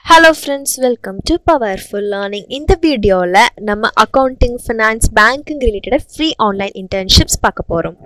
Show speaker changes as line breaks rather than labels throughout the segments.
hello friends welcome to powerful learning இந்த வீடியோவில் நம்ம accounting finance banking related free online internships பார்க்க போகிறோம்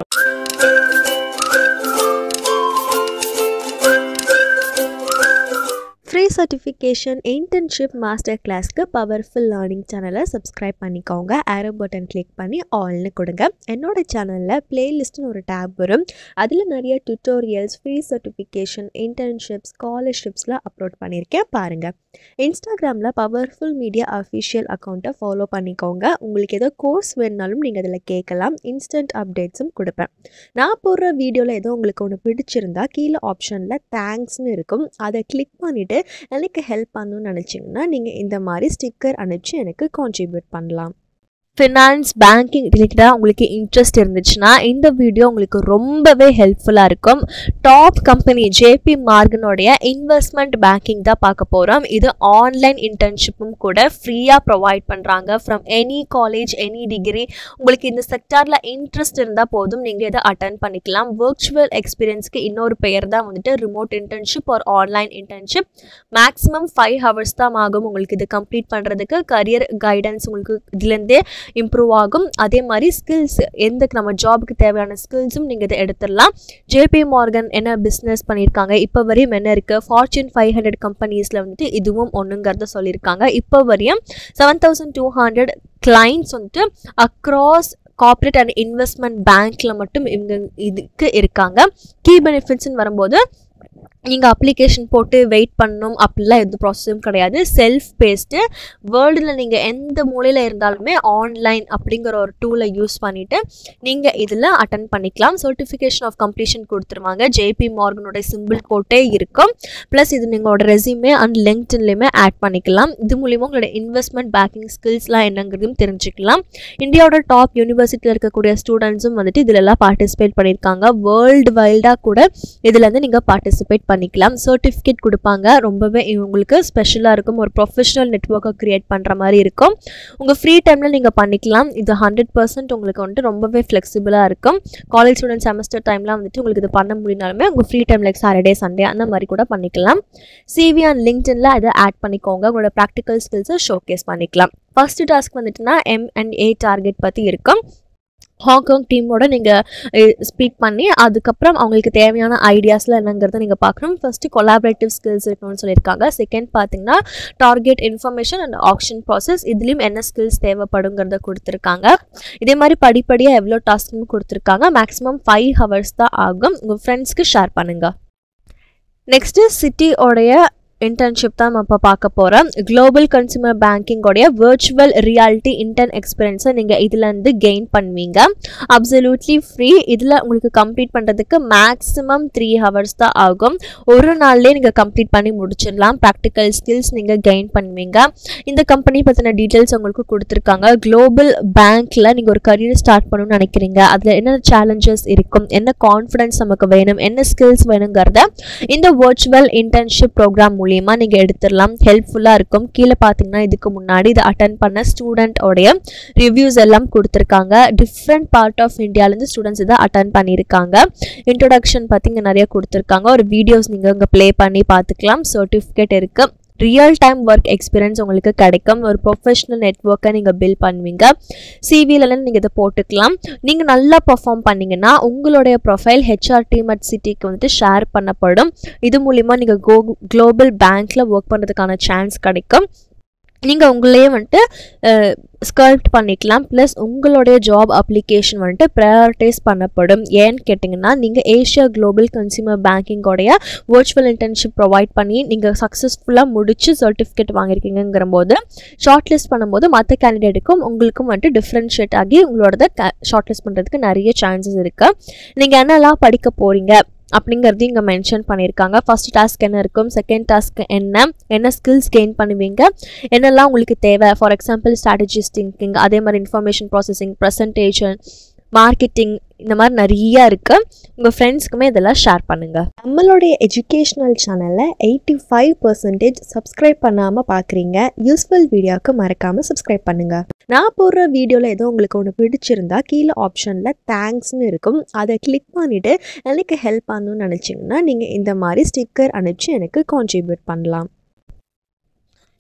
ஃப்ரீ சர்டிஃபிகேஷன் இன்டர்ன்ஷிப் மாஸ்டர் கிளாஸ்க்கு பவர்ஃபுல் லேர்னிங் சேனலை சப்ஸ்கிரைப் பண்ணிக்கோங்க ஆரோ பட்டன் கிளிக் பண்ணி ஆல்னு கொடுங்க என்னோட சேனலில் பிளேலிஸ்ட்னு ஒரு டேப் வரும் அதில் நிறைய டுட்டோரியல்ஸ் ஃப்ரீ சர்டிஃபிகேஷன் இன்டர்ன்ஷிப்ஸ் ஸ்காலர்ஷிப்ஸ்லாம் அப்லோட் பண்ணியிருக்கேன் பாருங்கள் இன்ஸ்டாகிராமில் பவர்ஃபுல் மீடியா அஃபிஷியல் அக்கௌண்ட்டை ஃபாலோ பண்ணிக்கோங்க உங்களுக்கு ஏதோ கோர்ஸ் வேணுனாலும் நீங்கள் அதில் கேட்கலாம் இன்ஸ்டன்ட் அப்டேட்ஸும் கொடுப்பேன் நான் போடுற வீடியோவில் ஏதோ உங்களுக்கு ஒன்று பிடிச்சிருந்தா கீழே ஆப்ஷனில் தேங்க்ஸ்னு இருக்கும் அதை கிளிக் பண்ணிவிட்டு எனக்கு ஹெல்ப் பண்ணணும்னு நினச்சிங்கன்னா நீங்கள் இந்த மாதிரி ஸ்டிக்கர் அனுப்பிச்சு எனக்கு கான்ட்ரிபியூட் பண்ணலாம் ஃபினான்ஸ் பேங்கிங் ரிலேட்டடாக உங்களுக்கு இன்ட்ரெஸ்ட் இருந்துச்சுன்னா இந்த வீடியோ உங்களுக்கு ரொம்பவே ஹெல்ப்ஃபுல்லாக இருக்கும் டாப் கம்பெனி ஜேபி மார்கனுடைய இன்வெஸ்ட்மெண்ட் பேங்கிங் தான் பார்க்க போகிறோம் இது ஆன்லைன் இன்டர்ன்ஷிப்பும் கூட ஃப்ரீயாக ப்ரொவைட் பண்ணுறாங்க from any college any degree உங்களுக்கு இந்த செக்டாரில் இன்ட்ரெஸ்ட் இருந்தால் போதும் நீங்கள் இதை அட்டன் பண்ணிக்கலாம் வர்ச்சுவல் எக்ஸ்பீரியன்ஸ்க்கு இன்னொரு பெயர் தான் வந்துட்டு ரிமோட் இன்டர்ன்ஷிப் ஒரு online internship maximum five hours தான் ஆகும் உங்களுக்கு இது கம்ப்ளீட் பண்ணுறதுக்கு கரியர் கைடன்ஸ் உங்களுக்கு இதுலேருந்தே இம்ப்ரூவ் ஆகும் அதே மாதிரி ஸ்கில்ஸ் எந்த நம்ம ஜாபுக்கு தேவையான ஸ்கில்ஸும் நீங்கள் இதை எடுத்துடலாம் ஜேபி மார்கன் என்ன பிஸ்னஸ் பண்ணியிருக்காங்க இப்போ வரையும் என்ன இருக்குது ஃபார்ச்சூன் ஃபைவ் ஹண்ட்ரட் கம்பெனிஸில் வந்துட்டு இதுவும் ஒன்றுங்கிறத சொல்லியிருக்காங்க இப்போ வரையும் seven thousand two hundred clients வந்துட்டு அக்ராஸ் கார்ப்பரேட் அண்ட் இன்வெஸ்ட்மெண்ட் பேங்க்கில் மட்டும் இவங்க இதுக்கு இருக்காங்க கீ பெனிஃபிட்ஸ்னு வரும்போது நீங்கள் அப்ளிகேஷன் போட்டு வெயிட் பண்ணணும் அப்படிலாம் எந்த ப்ராசஸும் கிடையாது செல்ஃப் பேஸ்டு வேர்ல்டில் நீங்கள் எந்த மூலையில் இருந்தாலுமே ஆன்லைன் அப்படிங்கிற ஒரு டூலை யூஸ் பண்ணிவிட்டு நீங்கள் இதில் அட்டன் பண்ணிக்கலாம் சர்டிஃபிகேஷன் ஆஃப் கம்ப்ளீஷன் கொடுத்துருவாங்க ஜேபி மார்கனோட சிம்பிள் போட்டே இருக்கும் ப்ளஸ் இது நீங்களோட ரெசியூமே அண்ட் லிங்க்டின்லேயுமே ஆட் பண்ணிக்கலாம் இது மூலிமா உங்களோட இன்வெஸ்ட்மெண்ட் பேக்கிங் ஸ்கில்ஸ்லாம் என்னங்கிறதையும் தெரிஞ்சுக்கலாம் இந்தியாவோட டாப் யூனிவர்சிட்டியில் இருக்கக்கூடிய ஸ்டூடெண்ட்ஸும் வந்துட்டு இதிலெல்லாம் பார்ட்டிசிபேட் பண்ணியிருக்காங்க வேர்ல்டு வைல்டாக கூட இதில் வந்து நீங்கள் பார்ட்டிசிபேட் பண்ணிக்கலாம் சர்டிஃபிகேட் கொடுப்பாங்க ரொம்பவே உங்களுக்கு ஸ்பெஷலாக இருக்கும் ஒரு ப்ரொஃபஷனல் நெட்ஒர்க்கை க்ரியேட் பண்ணுற மாதிரி இருக்கும் உங்கள் ஃப்ரீ டைமில் நீங்கள் பண்ணிக்கலாம் இது ஹண்ட்ரட் பர்சன்ட் உங்களுக்கு வந்துட்டு ரொம்பவே ஃப்ளெக்சிபிளாக இருக்கும் காலேஜ் ஸ்டூடெண்ட் செமஸ்டர் டைம்லாம் வந்துட்டு உங்களுக்கு இது பண்ண முடியினாலுமே உங்கள் free time like Saturday Sunday அந்த மாதிரி கூட பண்ணிக்கலாம் சிவி அண்ட் லிங்க்டின்ல அதை ஆட் பண்ணிக்கோங்க உங்களோட ப்ராக்டிக்கல் ஸ்கில்ஸை ஷோகேஸ் பண்ணிக்கலாம் ஃபர்ஸ்ட் டாஸ்க் வந்துட்டுனா எம் அண்ட் ஏ டார்கெட் பற்றி இருக்கும் ஹாங்காங் டீமோட நீங்கள் ஸ்பீக் பண்ணி அதுக்கப்புறம் அவங்களுக்கு தேவையான ஐடியாஸ்லாம் என்னங்கிறத நீங்கள் பார்க்கணும் ஃபஸ்ட்டு கொலாபரேட்டிவ் ஸ்கில்ஸ் இருக்கணும்னு சொல்லியிருக்காங்க செகண்ட் பார்த்தீங்கன்னா target information and option process இதுலேயும் என்ன ஸ்கில்ஸ் தேவைப்படுங்கிறத கொடுத்துருக்காங்க இதே மாதிரி படிப்படியாக எவ்வளோ டாஸ்க்னு கொடுத்துருக்காங்க மேக்ஸிமம் ஃபைவ் ஹவர்ஸ் தான் ஆகும் உங்கள் ஃப்ரெண்ட்ஸ்க்கு ஷேர் பண்ணுங்கள் நெக்ஸ்ட்டு சிட்டியோடைய இன்டர்ன்ஷிப் தான் நம்ம இப்போ பார்க்க போகிறோம் குளோபல் கன்சூமர் பேங்கிங்கோடைய வர்ச்சுவல் ரியாலிட்டி இன்டர்ன் எக்ஸ்பீரியன்ஸை நீங்கள் இதுலேருந்து கெயின் பண்ணுவீங்க அப்சல்யூட்லி ஃப்ரீ இதில் உங்களுக்கு கம்ப்ளீட் பண்ணுறதுக்கு மேக்ஸிமம் த்ரீ ஹவர்ஸ் தான் ஆகும் ஒரு நாள்லேயே நீங்கள் கம்ப்ளீட் பண்ணி முடிச்சிடலாம் ப்ராக்டிக்கல் ஸ்கில்ஸ் நீங்கள் கெயின் பண்ணுவீங்க இந்த கம்பெனி பற்றின டீட்டெயில்ஸ் உங்களுக்கு கொடுத்துருக்காங்க குளோபல் பேங்க்கில் நீங்கள் ஒரு கரியர் ஸ்டார்ட் பண்ணணும்னு நினைக்கிறீங்க அதில் என்ன சேலஞ்சஸ் இருக்கும் என்ன கான்ஃபிடன்ஸ் நமக்கு வேணும் என்ன ஸ்கில்ஸ் வேணுங்கிறத இந்த வர்ச்சுவல் இன்டர்ன்ஷிப் ப்ரோக்ராம் மூலியம் மூலியமாக நீங்கள் எடுத்துடலாம் ஹெல்ப்ஃபுல்லாக இருக்கும் கீழே பார்த்தீங்கன்னா இதுக்கு முன்னாடி இதை அட்டன் பண்ண ஸ்டூடெண்ட்டோடைய ரிவ்யூஸ் எல்லாம் கொடுத்துருக்காங்க டிஃப்ரெண்ட் பார்ட் ஆஃப் இந்தியாவிலேருந்து ஸ்டூடெண்ட்ஸ் இதை அட்டன் பண்ணியிருக்காங்க இன்ட்ரொடக்ஷன் பற்றி இங்கே நிறைய கொடுத்துருக்காங்க ஒரு வீடியோஸ் நீங்கள் இங்கே ப்ளே பண்ணி பார்த்துக்கலாம் சர்டிஃபிகேட் இருக்குது ரியல் டைம் ஒர்க் எக்ஸ்பீரியன்ஸ் உங்களுக்கு கிடைக்கும் ஒரு ப்ரொஃபஷனல் நெட்ஒர்க்கை நீங்கள் பில் பண்ணுவீங்க சிவிலலாம் நீங்கள் இதை போட்டுக்கலாம் நீங்கள் நல்லா பர்ஃபார்ம் பண்ணிங்கன்னா உங்களுடைய ப்ரொஃபைல் ஹெச்ஆர் டீம் அட் சிட்டிக்கு வந்துட்டு ஷேர் பண்ணப்படும் இது மூலிமா நீங்கள் கோ குளோபல் பேங்க்கில் ஒர்க் பண்ணுறதுக்கான சான்ஸ் கிடைக்கும் நீங்கள் உங்களையே வந்துட்டு ஸ்கல்ப்ட் பண்ணிக்கலாம் ப்ளஸ் உங்களுடைய ஜாப் அப்ளிகேஷன் வந்துட்டு ப்ரையாரிட்டைஸ் பண்ணப்படும் ஏன்னு கேட்டிங்கன்னா நீங்கள் ஏஷியா குளோபல் கன்சியூமர் பேங்கிங்கோடைய வர்ச்சுவல் இன்டர்ன்ஷிப் ப்ரொவைட் பண்ணி நீங்கள் சக்ஸஸ்ஃபுல்லாக முடிச்சு சர்டிஃபிகேட் வாங்கியிருக்கீங்கிற போது ஷார்ட் லிஸ்ட் பண்ணும்போது மற்ற கேண்டிடேட்டுக்கும் உங்களுக்கும் வந்துட்டு டிஃப்ரென்ஷியேட் ஆகி உங்களோடத ஷார்ட் லிஸ்ட் பண்ணுறதுக்கு நிறைய சான்சஸ் இருக்குது நீங்கள் என்னெல்லாம் படிக்க போகிறீங்க அப்படிங்கிறது இங்கே மென்ஷன் பண்ணியிருக்காங்க ஃபர்ஸ்ட் டாஸ்க் என்ன இருக்கும் செகண்ட் டாஸ்க் என்ன என்ன ஸ்கில்ஸ் கெயின் பண்ணுவீங்க என்னெல்லாம் உங்களுக்கு தேவை ஃபார் எக்ஸாம்பிள் ஸ்ட்ராட்டஜிஸ் திங்கிங் அதே மாதிரி இன்ஃபர்மேஷன் ப்ராசஸிங் ப்ரெசன்டேஷன் மார்க்கெட்டிங் இந்த மாதிரி நிறைய இருக்குது உங்கள் ஃப்ரெண்ட்ஸ்க்குமே இதெல்லாம் ஷேர் பண்ணுங்கள் நம்மளுடைய எஜுகேஷ்னல் சேனலை எயிட்டி ஃபைவ் பர்சன்டேஜ் சப்ஸ்கிரைப் பண்ணாமல் பார்க்குறீங்க யூஸ்ஃபுல் வீடியோவுக்கு மறக்காமல் சப்ஸ்கிரைப் பண்ணுங்கள் நான் போடுற வீடியோவில் ஏதோ உங்களுக்கு ஒன்று பிடிச்சிருந்தா கீழே ஆப்ஷனில் தேங்க்ஸ்னு இருக்கும் அதை கிளிக் பண்ணிவிட்டு எனக்கு ஹெல்ப் பண்ணணும்னு நினச்சிங்கன்னா நீங்கள் இந்த மாதிரி ஸ்டிக்கர் அனுப்பிச்சு எனக்கு கான்ட்ரிபியூட் பண்ணலாம்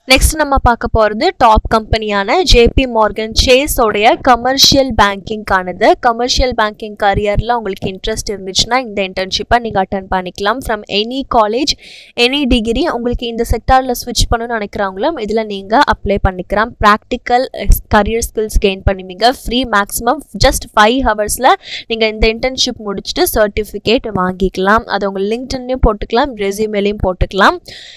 நெக்ஸ்ட் நம்ம பார்க்க போகிறது டாப் கம்பெனியான ஜேபி மார்கன் சேஸோடைய கமர்ஷியல் பேங்கிங்கானது கமர்ஷியல் பேங்கிங் கரியரில் உங்களுக்கு இன்ட்ரெஸ்ட் இருந்துச்சுன்னா இந்த இன்டர்ன்ஷிப்பை நீங்கள் அட்டன் பண்ணிக்கலாம் from any college any degree உங்களுக்கு இந்த செக்டாரில் ஸ்விட்ச் பண்ணணும்னு நினைக்கிறவங்களும் இதில் நீங்கள் அப்ளை பண்ணிக்கலாம் ப்ராக்டிக்கல் கரியர் ஸ்கில்ஸ் கெயின் பண்ணுவீங்க ஃப்ரீ மேக்ஸிமம் ஜஸ்ட் ஃபைவ் ஹவர்ஸில் நீங்கள் இந்த இன்டர்ன்ஷிப் முடிச்சுட்டு சர்டிஃபிகேட் வாங்கிக்கலாம் அது உங்கள் லிங்க்டன்லையும் போட்டுக்கலாம் ரெசியூமேலையும் போட்டுக்கலாம்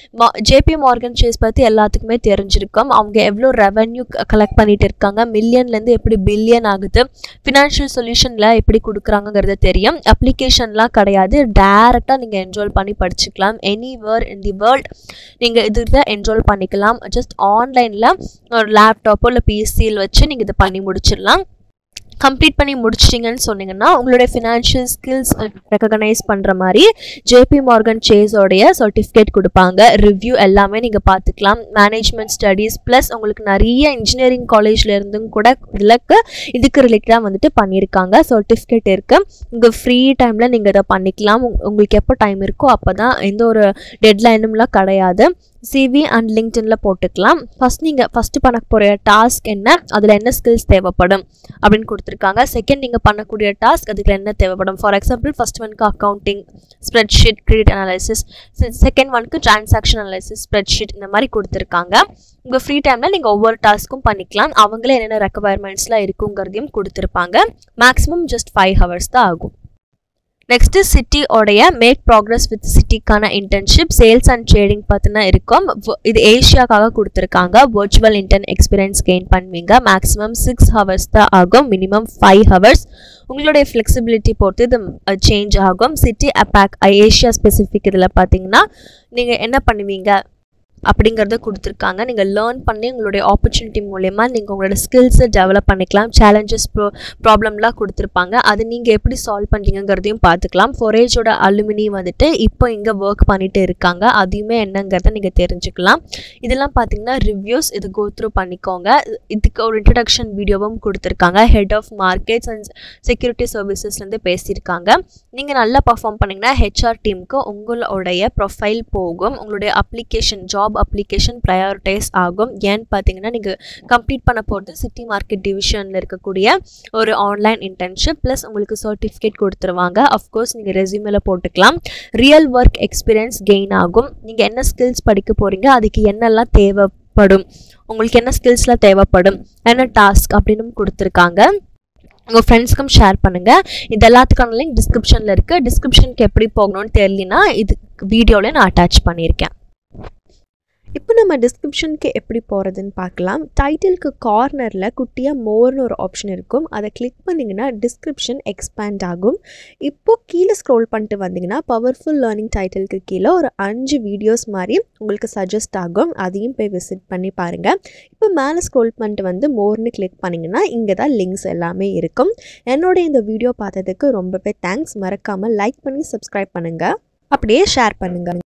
ஜேபி மார்கன் சேஸ் பற்றி எல்லாத்துக்குமே தெரிஞ்சிருக்கும் அவங்க எவ்வளோ ரெவன்யூ கலெக்ட் பண்ணிட்டு இருக்காங்க மில்லியன்லேருந்து எப்படி பில்லியன் ஆகுது ஃபினான்ஷியல் சொல்யூஷனில் எப்படி கொடுக்குறாங்கங்கிறது தெரியும் அப்ளிகேஷன்லாம் கிடையாது டேரெக்டாக நீங்கள் என்ரோல் பண்ணி படிச்சுக்கலாம் any where in the world நீங்கள் இதில் என்ரோல் பண்ணிக்கலாம் ஜஸ்ட் ஆன்லைனில் ஒரு லேப்டாப்போ இல்லை பிசியில் வச்சு நீங்கள் இதை பண்ணி முடிச்சிடலாம் கம்ப்ளீட் பண்ணி முடிச்சிட்டிங்கன்னு சொன்னீங்கன்னா உங்களுடைய ஃபினான்ஷியல் ஸ்கில்ஸ் ரெக்கக்னைஸ் பண்ணுற மாதிரி ஜேபி மார்கன் சேஸோடைய சர்டிஃபிகேட் கொடுப்பாங்க ரிவ்யூ எல்லாமே நீங்கள் பார்த்துக்கலாம் மேனேஜ்மெண்ட் ஸ்டடீஸ் ப்ளஸ் உங்களுக்கு நிறைய இன்ஜினியரிங் காலேஜில் இருந்தும் கூட இதுலக்கு இதுக்கு ரிலேட்டடாக வந்துட்டு பண்ணியிருக்காங்க சர்டிஃபிகேட் இருக்குது உங்கள் ஃப்ரீ டைமில் நீங்கள் இதை பண்ணிக்கலாம் உங்களுக்கு எப்போ டைம் இருக்கோ அப்போ தான் எந்த ஒரு டெட்லைனும்லாம் கிடையாது சிவி அண்ட் லிங்க்டின்ல போட்டுக்கலாம் ஃபஸ்ட் நீங்கள் ஃபஸ்ட்டு பண்ண போகிற டாஸ்க் என்ன அதில் என்ன ஸ்கில்ஸ் தேவைப்படும் அப்படின்னு கொடுத்துருக்காங்க செகண்ட் நீங்கள் பண்ணக்கூடிய டாஸ்க் அதுக்கு என்ன தேவைப்படும் ஃபார் எக்ஸாம்பிள் ஃபஸ்ட் ஒன்க்கு accounting spreadsheet credit analysis second ஒன்க்கு டிரான்சாக்ஷன் அனாலிசிஸ் ஸ்ப்ரெட்ஷீட் இந்த மாதிரி கொடுத்துருக்காங்க உங்கள் ஃப்ரீ டைமில் நீங்கள் ஒவ்வொரு டாஸ்க்கும் பண்ணிக்கலாம் அவங்களே என்னென்ன ரெக்குவயர்மெண்ட்ஸ்லாம் இருக்குங்கிறதையும் கொடுத்துருப்பாங்க மேக்ஸிமம் ஜஸ்ட் ஃபைவ் ஹவர்ஸ் தான் ஆகும் நெக்ஸ்ட்டு சிட்டியோடைய மேக் ப்ராக்ரஸ் வித் சிட்டிக்கான இன்டர்ன்ஷிப் சேல்ஸ் அண்ட் ட்ரேடிங் பார்த்தினா இருக்கும் இது ஏஷியாக்காக கொடுத்துருக்காங்க வர்ச்சுவல் இன்டர்ன் எக்ஸ்பீரியன்ஸ் கெயின் பண்ணுவீங்க மேக்ஸிமம் சிக்ஸ் ஹவர்ஸ் தான் ஆகும் மினிமம் ஃபைவ் ஹவர்ஸ் உங்களுடைய ஃப்ளெக்சிபிலிட்டி பொறுத்து இது சேஞ்ச் ஆகும் சிட்டி அப்பேக் ஏஷியா ஸ்பெசிஃபிக் இதில் பார்த்தீங்கன்னா நீங்கள் என்ன பண்ணுவீங்க அப்படிங்கிறத கொடுத்துருக்காங்க நீங்கள் லேர்ன் பண்ணி உங்களுடைய ஆப்பர்ச்சுனிட்டி மூலயமா நீங்கள் உங்களோட ஸ்கில்ஸை டெவலப் பண்ணிக்கலாம் சேலஞ்சஸ் ப்ரோ ப்ராப்ளம்லாம் கொடுத்துருப்பாங்க அது நீங்கள் எப்படி சால்வ் பண்ணுறீங்கிறதையும் பார்த்துக்கலாம் ஃபொரேஜோட அலுமினி வந்துட்டு இப்போ இங்கே ஒர்க் பண்ணிட்டு இருக்காங்க அதையுமே என்னங்கிறத நீங்கள் தெரிஞ்சுக்கலாம் இதெல்லாம் பார்த்தீங்கன்னா ரிவ்யூஸ் இது கோ த்ரூ பண்ணிக்கோங்க இதுக்கு ஒரு இன்ட்ரடக்ஷன் வீடியோவும் கொடுத்துருக்காங்க head of markets and security சர்வீசஸ்லேருந்து பேசியிருக்காங்க நீங்கள் நல்லா பர்ஃபார்ம் பண்ணிங்கன்னா ஹெச்ஆர் டீமுக்கு உங்களுடைய ப்ரொஃபைல் போகும் உங்களுடைய application job job application prioritise ஆகும் ஏன்னு பார்த்தீங்கன்னா நீங்கள் கம்ப்ளீட் பண்ண போகிறது சிட்டி மார்க்கெட் டிவிஷனில் இருக்கக்கூடிய ஒரு ஆன்லைன் இன்டர்ன்ஷிப் ப்ளஸ் உங்களுக்கு சர்டிஃபிகேட் கொடுத்துருவாங்க அஃப்கோர்ஸ் நீங்கள் ரெசியூமில் போட்டுக்கலாம் ரியல் ஒர்க் எக்ஸ்பீரியன்ஸ் கெயின் ஆகும் நீங்கள் என்ன ஸ்கில்ஸ் படிக்க போகிறீங்க அதுக்கு என்னெல்லாம் தேவைப்படும் உங்களுக்கு என்ன ஸ்கில்ஸ்லாம் தேவைப்படும் என்ன டாஸ்க் அப்படின்னு கொடுத்துருக்காங்க உங்கள் ஃப்ரெண்ட்ஸ்க்கும் ஷேர் பண்ணுங்கள் இது எல்லாத்துக்கான லிங்க் டிஸ்கிரிப்ஷனில் இருக்குது டிஸ்கிரிப்ஷனுக்கு எப்படி போகணும்னு தெரியலனா இது வீடியோவில் நான் அட்டாச் பண்ணியிருக்கேன் இப்போ நம்ம டிஸ்கிரிப்ஷனுக்கு எப்படி போகிறதுன்னு பார்க்கலாம் டைட்டிலுக்கு கார்னரில் குட்டியாக மோர்னு ஒரு ஆப்ஷன் இருக்கும் அதை கிளிக் பண்ணிங்கன்னா டிஸ்கிரிப்ஷன் எக்ஸ்பேண்ட் ஆகும் இப்போது கீழே ஸ்க்ரோல் பண்ணிட்டு வந்தீங்கன்னா பவர்ஃபுல் லேர்னிங் டைட்டிலுக்கு கீழே ஒரு அஞ்சு வீடியோஸ் மாதிரி உங்களுக்கு சஜஸ்ட் ஆகும் அதையும் போய் விசிட் பண்ணி பாருங்கள் இப்போ மேலே ஸ்க்ரோல் பண்ணிட்டு வந்து மோர்னு கிளிக் பண்ணிங்கன்னா இங்கே தான் லிங்க்ஸ் எல்லாமே இருக்கும் என்னோட இந்த வீடியோ பார்த்ததுக்கு ரொம்பவே தேங்க்ஸ் மறக்காமல் லைக் பண்ணி சப்ஸ்கிரைப் பண்ணுங்கள் அப்படியே ஷேர் பண்ணுங்கள்